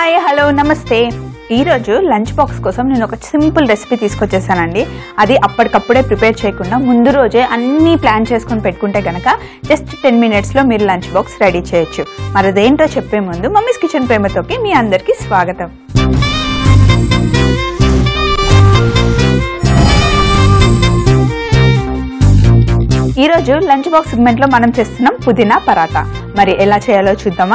hi hello నమస్తే ఈరోజు lunch box కోసం నేను ఒక సింపుల్ రెసిపీ తీసుకొచ్చేసానండి అది అప్పటికప్పుడే ప్రిపేర్ చేయకుండా ముందు రోజే అన్నీ ప్లాన్ చేసుకొని పెట్టుకుంటే కనుక జస్ట్ టెన్ మినిట్స్లో మీరు లంచ్ బాక్స్ రెడీ చేయొచ్చు మరి అదేంటో చెప్పే ముందు మమ్మీస్ కిచెన్ ప్రేమతోకి మీ అందరికీ స్వాగతం ఈరోజు లంచ్ బాక్స్ సెగ్మెంట్లో మనం చేస్తున్నాం పుదీనా పరాటా మరి ఎలా చేయాలో చూద్దామా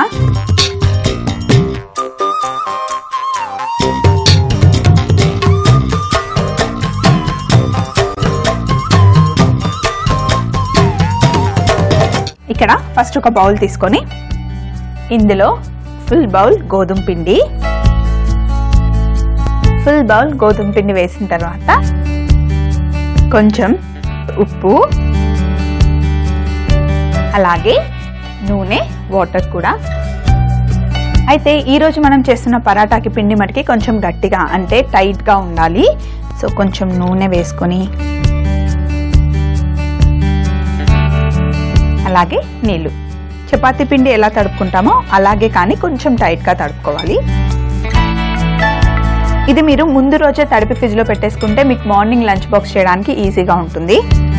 ఇక్కడ ఫస్ట్ ఒక బౌల్ తీసుకొని ఇందులో ఫుల్ బౌల్ గోధుమ పిండి ఫుల్ బౌల్ గోధుమ పిండి వేసిన తర్వాత కొంచెం ఉప్పు అలాగే నూనె వాటర్ కూడా అయితే ఈరోజు మనం చేస్తున్న పరాటాకి పిండి మటుకి కొంచెం గట్టిగా అంటే టైట్గా ఉండాలి సో కొంచెం నూనె వేసుకొని అలాగే నీళ్ళు చపాతీ పిండి ఎలా తడుపుకుంటామో అలాగే కానీ కొంచెం టైట్గా తడుపుకోవాలి ఇది మీరు ముందు రోజే తడిపి ఫ్రిడ్జ్లో పెట్టేసుకుంటే మీకు మార్నింగ్ లంచ్ బాక్స్ చేయడానికి ఈజీగా ఉంటుంది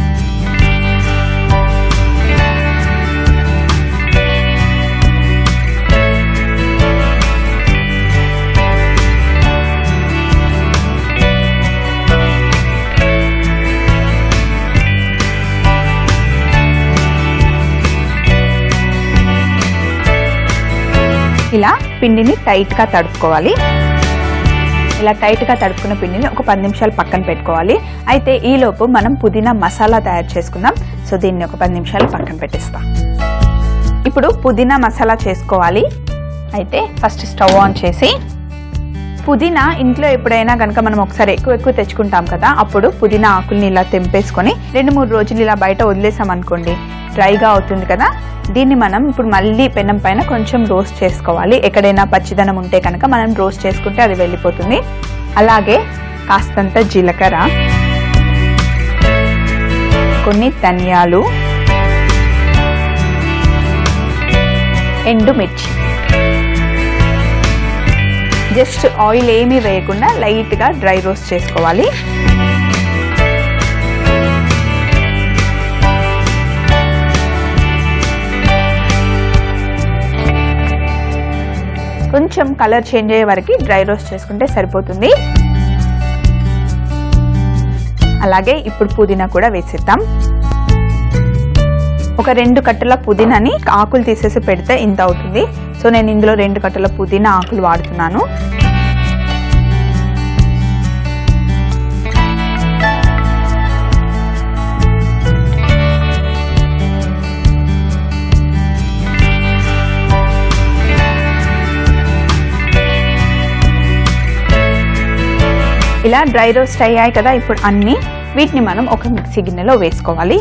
ఇలా పిండిని టైట్గా తడుపుకోవాలి ఇలా టైట్గా తడుపుకున్న పిండిని ఒక పది నిమిషాలు పక్కన పెట్టుకోవాలి అయితే ఈలోపు మనం పుదీనా మసాలా తయారు చేసుకుందాం సో దీన్ని ఒక పది నిమిషాలు పక్కన పెట్టేస్తాం ఇప్పుడు పుదీనా మసాలా చేసుకోవాలి అయితే ఫస్ట్ స్టవ్ ఆన్ చేసి పుదీనా ఇంట్లో ఎప్పుడైనా కనుక మనం ఒకసారి ఎక్కువ ఎక్కువ తెచ్చుకుంటాం కదా అప్పుడు పుదీనా ఆకుల్ని ఇలా తెంపేసుకొని రెండు మూడు రోజులు ఇలా బయట వదిలేసాం అనుకోండి డ్రైగా అవుతుంది కదా దీన్ని మనం ఇప్పుడు మళ్ళీ పెనం పైన కొంచెం రోస్ట్ చేసుకోవాలి ఎక్కడైనా పచ్చిదనం ఉంటే కనుక మనం రోస్ట్ చేసుకుంటే అది వెళ్ళిపోతుంది అలాగే కాస్తంత జీలకర్ర కొన్ని ధనియాలు ఎండుమిర్చి జస్ట్ ఆయిల్ ఏమీ వేయకుండా లైట్గా డ్రై రోస్ట్ చేసుకోవాలి కొంచెం కలర్ చేంజ్ అయ్యే వరకు డ్రై రోస్ట్ చేసుకుంటే సరిపోతుంది అలాగే ఇప్పుడు పుదీనా కూడా వేసేద్దాం ఒక రెండు కట్టల పుదీనాని ఆకులు తీసేసి పెడితే ఇంత అవుతుంది సో నేను ఇందులో రెండు కట్టల పుదీనా ఆకులు వాడుతున్నాను ఇలా డ్రై రోస్ట్ అయ్యాయి కదా ఇప్పుడు అన్ని వీటిని మనం ఒక మిక్సీ గిన్నెలో వేసుకోవాలి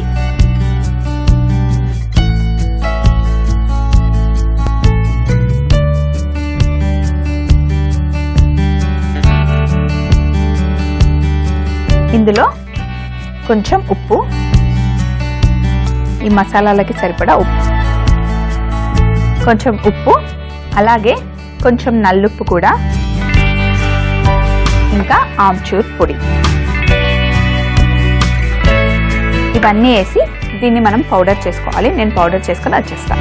ఇందులో కొంచెం ఉప్పు ఈ మసాలాలకి సరిపడా ఉప్పు కొంచెం ఉప్పు అలాగే కొంచెం నల్లుప్పు కూడా ఇంకా ఆమ్చూర్ పొడి ఇవన్నీ వేసి దీన్ని మనం పౌడర్ చేసుకోవాలి నేను పౌడర్ చేసుకొని వచ్చేస్తాను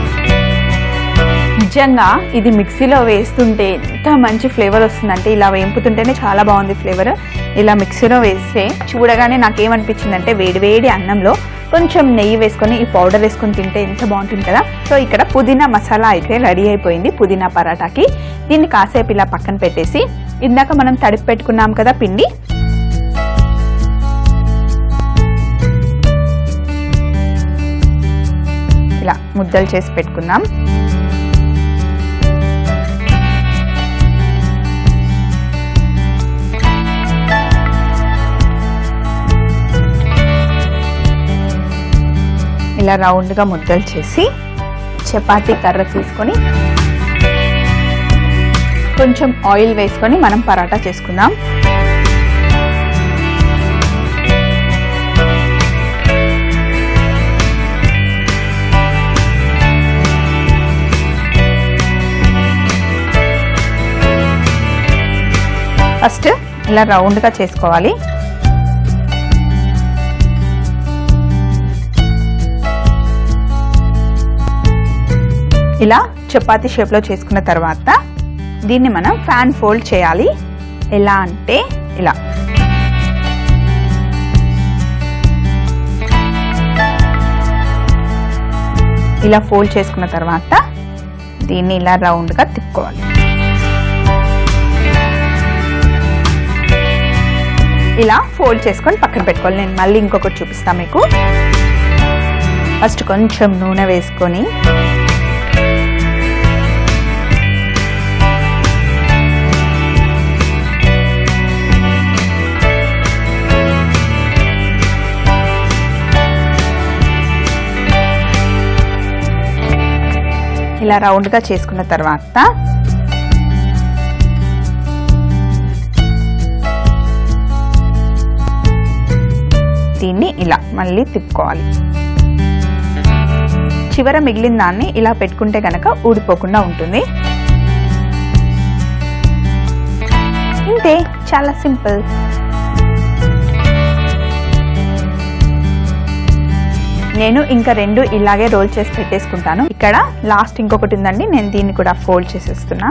నిజంగా ఇది మిక్సీలో వేస్తుంటే ఎంత మంచి ఫ్లేవర్ వస్తుందంటే ఇలా వేంపుతుంటేనే చాలా బాగుంది ఫ్లేవర్ ఇలా మిక్సీలో వేస్తే చూడగానే నాకేమనిపించిందంటే వేడివేడి అన్నంలో కొంచెం నెయ్యి వేసుకొని ఈ పౌడర్ వేసుకొని తింటే ఎంత బాగుంటుంది కదా సో ఇక్కడ పుదీనా మసాలా అయితే రెడీ అయిపోయింది పుదీనా పరాటాకి దీన్ని కాసేపు ఇలా పక్కన పెట్టేసి ఇందాక మనం తడిపి పెట్టుకున్నాం కదా పిండి ఇలా ముద్దలు చేసి పెట్టుకుందాం ఇలా రౌండ్గా ముద్దలు చేసి చపాతీ కర్ర తీసుకొని కొంచెం ఆయిల్ వేసుకొని మనం పరాటా చేసుకుందాం ఫస్ట్ ఇలా రౌండ్గా చేసుకోవాలి ఇలా చపాతీ షేప్లో చేసుకున్న తర్వాత దీన్ని మనం ఫ్యాన్ ఫోల్డ్ చేయాలి ఎలా అంటే ఇలా ఇలా ఫోల్డ్ చేసుకున్న తర్వాత దీన్ని ఇలా రౌండ్గా తిప్పుకోవాలి ఇలా ఫోల్డ్ చేసుకొని పక్కన పెట్టుకోవాలి నేను మళ్ళీ ఇంకొకటి చూపిస్తాను మీకు ఫస్ట్ కొంచెం నూనె వేసుకొని ఇలా రౌండ్గా చేసుకున్న తర్వాత దీన్ని ఇలా మళ్ళీ తిప్పుకోవాలి చివర మిగిలిన దాన్ని ఇలా పెట్టుకుంటే కనుక ఊడిపోకుండా ఉంటుంది ఇంతే చాలా సింపుల్ నేను ఇంకా రెండు ఇలాగే రోల్ చేసి పెట్టేసుకుంటాను ఇక్కడ లాస్ట్ ఇంకొకటి ఉందండి నేను దీన్ని కూడా ఫోల్డ్ చేసేస్తున్నా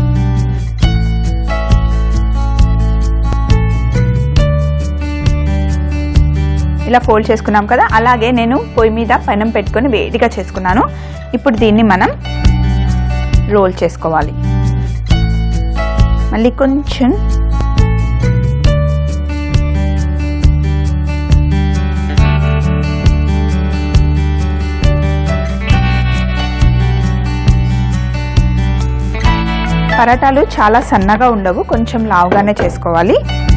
ఇలా ఫోల్డ్ చేసుకున్నాం కదా అలాగే నేను పొయ్యి మీద పెనం పెట్టుకొని వేడిగా చేసుకున్నాను ఇప్పుడు దీన్ని మనం రోల్ చేసుకోవాలి మళ్ళీ కొంచెం పరాటాలు చాలా సన్నగా ఉండవు కొంచెం లావుగానే చేసుకోవాలి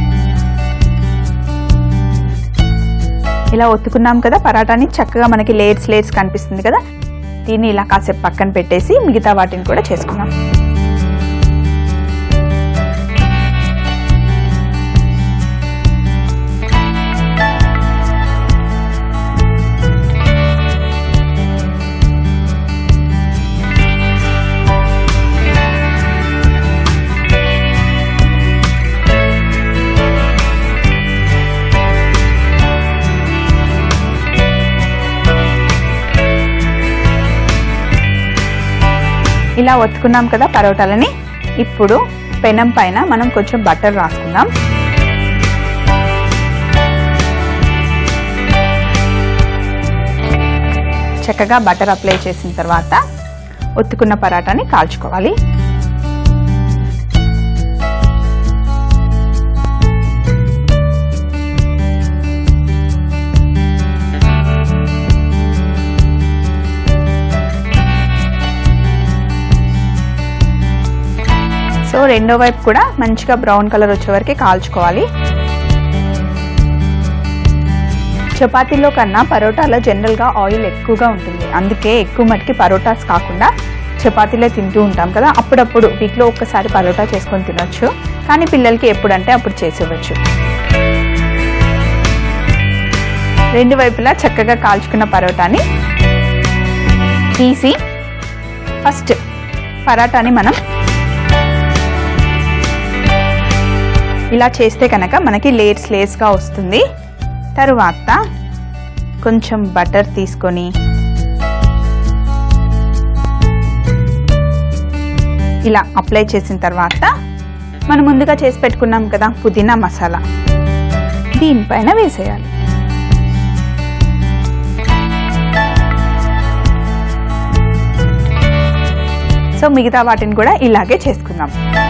ఇలా ఒత్తుకున్నాం కదా పరాటాని చక్కగా మనకి లేట్స్ లేట్స్ కనిపిస్తుంది కదా దీన్ని ఇలా కాసేపు పక్కన పెట్టేసి మిగతా వాటిని కూడా చేసుకుందాం ఇలా ఒత్తుకున్నాం కదా పరోటాలని ఇప్పుడు పెనం పైన మనం కొంచెం బటర్ రాసుకుందాం చక్కగా బటర్ అప్లై చేసిన తర్వాత ఒత్తుకున్న పరాటాని కాల్చుకోవాలి సో రెండో వైపు కూడా మంచిగా బ్రౌన్ కలర్ వచ్చే వరకు కాల్చుకోవాలి చపాతీలో కన్నా పరోటాలో జనరల్గా ఆయిల్ ఎక్కువగా ఉంటుంది అందుకే ఎక్కువ మటుకి పరోటాస్ కాకుండా చపాతీలే తింటూ ఉంటాం కదా అప్పుడప్పుడు వీక్లో ఒక్కసారి పరోటా చేసుకొని తినొచ్చు కానీ పిల్లలకి ఎప్పుడంటే అప్పుడు చేసేవచ్చు రెండు వైపులా చక్కగా కాల్చుకున్న పరోటాని తీసి ఫస్ట్ పరాటాని మనం ఇలా చేస్తే కనుక మనకి లేట్స్ లేస్గా వస్తుంది తరువాత కొంచెం బటర్ తీసుకొని ఇలా అప్లై చేసిన తర్వాత మనం ముందుగా చేసి పెట్టుకున్నాం కదా పుదీనా మసాలా దీనిపైన వేసేయాలి సో మిగతా వాటిని కూడా ఇలాగే చేసుకుందాం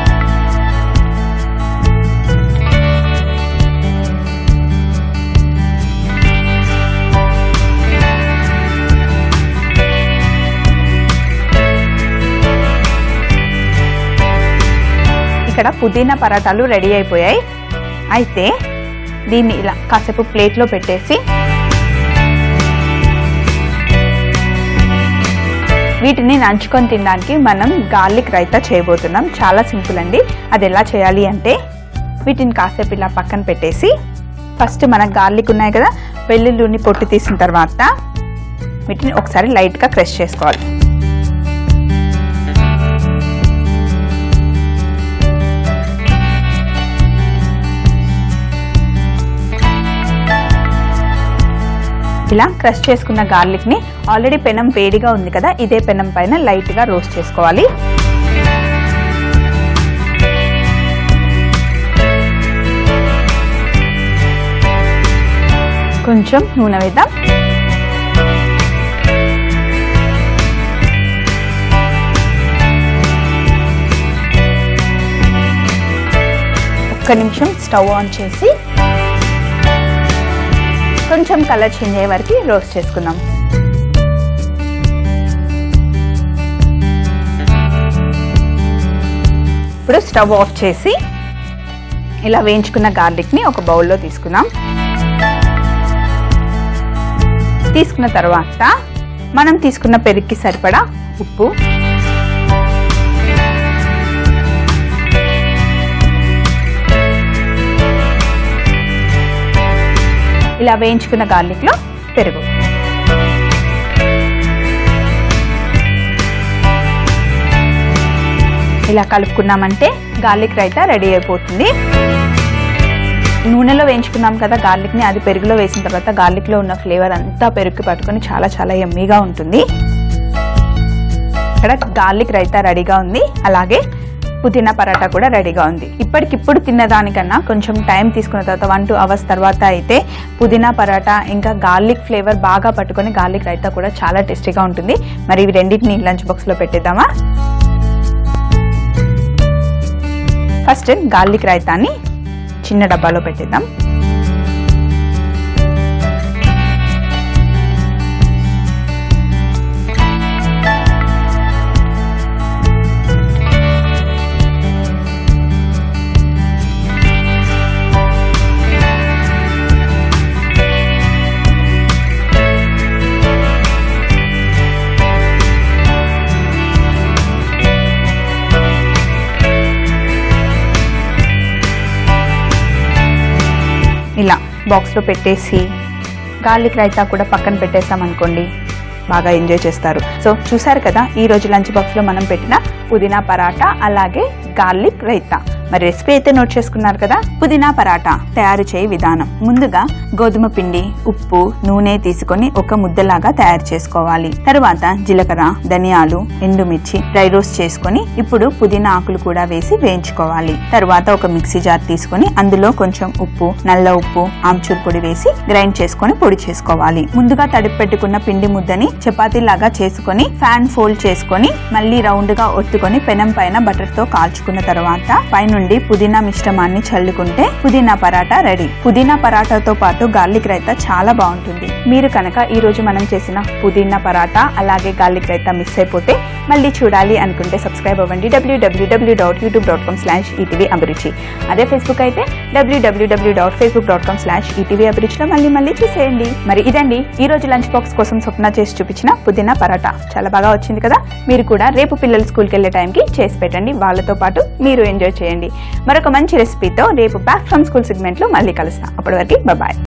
ఇక్కడ పుదీనా పరాటాలు రెడీ అయిపోయాయి అయితే దీన్ని ఇలా కాసేపు ప్లేట్లో పెట్టేసి వీటిని నంచుకొని తినడానికి మనం గార్లిక్ రైతా చేయబోతున్నాం చాలా సింపుల్ అండి అది ఎలా చేయాలి అంటే వీటిని కాసేపు ఇలా పక్కన పెట్టేసి ఫస్ట్ మన గార్లిక్ ఉన్నాయి కదా వెల్లుల్లిని పొట్టు తీసిన తర్వాత వీటిని ఒకసారి లైట్గా క్రష్ చేసుకోవాలి ఇలా క్రష్ చేసుకున్న గార్లిక్ని ఆల్రెడీ పెనం వేడిగా ఉంది కదా ఇదే పెనం పైన లైట్గా రోస్ట్ చేసుకోవాలి కొంచెం నూనె వేద్దాం ఒక్క నిమిషం స్టవ్ ఆన్ చేసి కొంచెం కలర్ చేంజ్ అయ్యే వరకు రోస్ట్ చేసుకుందాం ఇప్పుడు స్టవ్ ఆఫ్ చేసి ఇలా వేయించుకున్న గార్లిక్ని ఒక బౌల్లో తీసుకుందాం తీసుకున్న తర్వాత మనం తీసుకున్న పెరుగుకి సరిపడా ఉప్పు ఇలా వేయించుకున్న గార్లిక్లో పెరుగు ఇలా కలుపుకున్నామంటే గార్లిక్ రైతా రెడీ అయిపోతుంది నూనెలో వేయించుకున్నాం కదా గార్లిక్ని అది పెరుగులో వేసిన తర్వాత గార్లిక్లో ఉన్న ఫ్లేవర్ అంతా పెరుగుకి పట్టుకొని చాలా చాలా ఎమ్మీగా ఉంటుంది ఇక్కడ గార్లిక్ రైతా రెడీగా ఉంది అలాగే పుదీనా పరాటా కూడా రెడీగా ఉంది ఇప్పటికిప్పుడు తిన్నదానికన్నా కొంచెం టైం తీసుకున్న తర్వాత వన్ టూ అవర్స్ తర్వాత అయితే పుదీనా పరాటా ఇంకా గార్లిక్ ఫ్లేవర్ బాగా పట్టుకొని గార్లిక్ రైతా కూడా చాలా టేస్టీగా ఉంటుంది మరి ఇవి రెండింటిని లంచ్ బాక్స్లో పెట్టేద్దామా ఫస్ట్ గార్లిక్ రైతాని చిన్న డబ్బాలో పెట్టేద్దాం ఇలా బాక్స్లో పెట్టేసి గార్లిక్ రైతా కూడా పక్కన పెట్టేసాం అనుకోండి బాగా ఎంజాయ్ చేస్తారు సో చూసారు కదా ఈ రోజు లంచ్ బాక్స్లో మనం పెట్టిన పుదీనా పరాటా అలాగే గార్లిక్ రైతా మరి రెసిపీ అయితే నోట్ చేసుకున్నారు కదా పుదీనా పరాటా తయారు చేయ విధానం ముందుగా గోధుమ పిండి ఉప్పు నూనె తీసుకొని ఒక ముద్దలాగా తయారు చేసుకోవాలి తరువాత జీలకర్ర ధనియాలు ఎండుమిర్చి డ్రై రోస్ట్ చేసుకొని ఇప్పుడు పుదీనా ఆకులు కూడా వేసి వేయించుకోవాలి తరువాత ఒక మిక్సీ జార్ తీసుకొని అందులో కొంచెం ఉప్పు నల్ల ఉప్పు ఆమ్చూర్ పొడి వేసి గ్రైండ్ చేసుకొని పొడి చేసుకోవాలి ముందుగా తడిపి పెట్టుకున్న పిండి ముద్దని చపాతీలాగా చేసుకొని ఫ్యాన్ ఫోల్డ్ చేసుకొని మళ్ళీ రౌండ్ గా ఒత్తుకొని పెనం పైన బటర్ తో కాల్చుకున్న తర్వాత పైనుండి పుదీనా మిశ్రమాన్ని చల్లుకుంటే పుదీనా పరాటా రెడీ పుదీనా పరాటాతో పాటు గార్లిక్ రైతా చాలా బాగుంటుంది మీరు కనుక ఈ రోజు మనం చేసిన పుదీనా పరాటా అలాగే గార్లిక్ రైతా మిస్ అయిపోతే మళ్ళీ చూడాలి అనుకుంటే సబ్స్క్రైబ్ అవ్వండి W W W dot YouTube dot com slash ETV Abhiruchi అదే ఫేస్బుక్ అయితే W W W dot Facebook dot com slash ETV అభిరుచిలో మళ్ళీ మళ్ళీ చూసేయండి మరి ఇదండి ఈ రోజు లంచ్ బాక్స్ కోసం స్వప్న చేసి చూపించిన పుదీనా పరాటా చాలా బాగా వచ్చింది కదా మీరు కూడా రేపు పిల్లలు స్కూల్కి వెళ్ళే టైంకి చేసి పెట్టండి వాళ్ళతో పాటు మీరు ఎంజాయ్ చేయండి మరొక మంచి రెసిపీతో రేపు బ్యాక్ ఫ్రమ్ స్కూల్ సెగ్మెంట్లో మళ్ళీ కలుస్తాం అప్పటి వరకు బాయ్